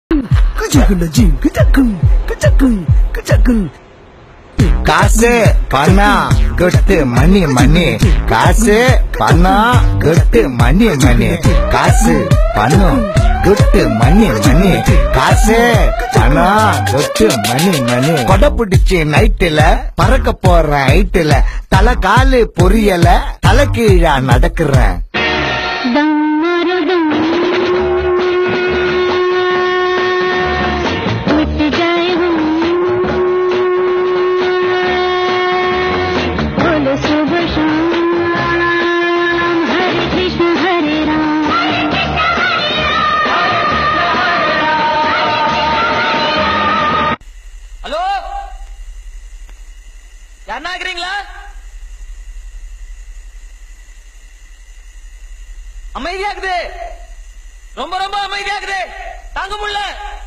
காசு பணம் கொட்டு மணி மணி காசு பணம் கொட்டு மணி மணி காசு பணம் கொட்டு மணி மணி காசு பணம் கொட்டு மணி மணி கொடை பிடிச்சி நைட்டுல பறக்க போற ஹைட்டுல தலை காலு பொரியல தலை கீழா நடக்கிறேன் दम मारो दम उठ जाए हम बोलो सुबह शाम हरे कृष्ण हरे राम ஹலோ யாருன்னா இருக்கிறீங்களா அமைதியாக்குது ரொம்ப ரொம்ப அமைதியாக்குது தாங்க முடியல